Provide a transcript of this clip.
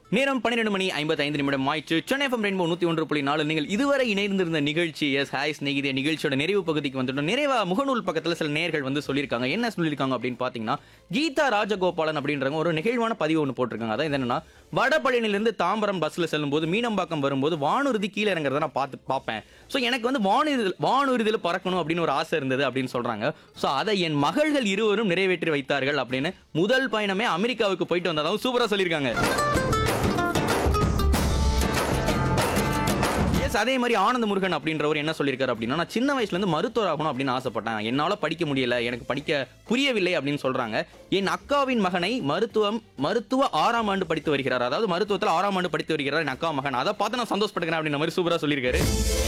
நேரம் பன்னிரெண்டு மணி ஐம்பத்தி ஐந்து நிமிடம் ஆயிற்று சென்னை எஃப்எம் ரெயின்போ நூத்தி ஒன்று புள்ளி நாலு நீங்கள் இதுவரை இணைந்திருந்த நிகழ்ச்சி எஸ் ஹாய் ஸ்நேகிதே நிகழ்ச்சியோட நிறைவு பகுதிக்கு வந்துட்டோம் நிறைவா முகநூல் பக்கத்துல சில நேர்கள் வந்து சொல்லியிருக்காங்க என்ன சொல்லியிருக்காங்க அப்படின்னு பாத்தீங்கன்னா கீதா ராஜகோபாலன் அப்படின்றவங்க ஒரு நிகழ்வான பதிவு ஒன்று போட்டிருக்காங்க அதான் இது என்னன்னா வடபழனிலிருந்து தாம்பரம் பஸ்ல செல்லும்போது மீனம்பாக்கம் வரும்போது வானூர்தி கீழே இறங்குறத நான் பார்த்து பார்ப்பேன் ஸோ எனக்கு வந்து வானூர்தி வானூர்தியில் பறக்கணும் அப்படின்னு ஒரு ஆசை இருந்தது அப்படின்னு சொல்றாங்க ஸோ அதை என் மகள்கள் இருவரும் நிறைவேற்றி வைத்தார்கள் அப்படின்னு முதல் பயணமே அமெரிக்காவுக்கு போயிட்டு வந்ததாகவும் சூப்பரா சொல்லியிருக்காங்க எஸ் அதே மாதிரி ஆனந்த முருகன் அப்படின்றவர் என்ன சொல்லியிருக்காரு அப்படின்னா நான் சின்ன வயசுல இருந்து மருத்துவர் ஆகணும் அப்படின்னு ஆசைப்பட்டேன் என்னால படிக்க முடியல எனக்கு படிக்க புரியவில்லை அப்படின்னு சொல்றாங்க என் அக்காவின் மகனை மருத்துவம் மருத்துவ ஆறாம் ஆண்டு படித்து வருகிறார் அதாவது மருத்துவத்தில் ஆறாம் ஆண்டு படித்து வருகிறார் என் அக்கா மகன் அதை பார்த்து நான் சந்தோஷப்படுகிறேன் அப்படின்ற மாதிரி சூப்பரா சொல்லியிருக்காரு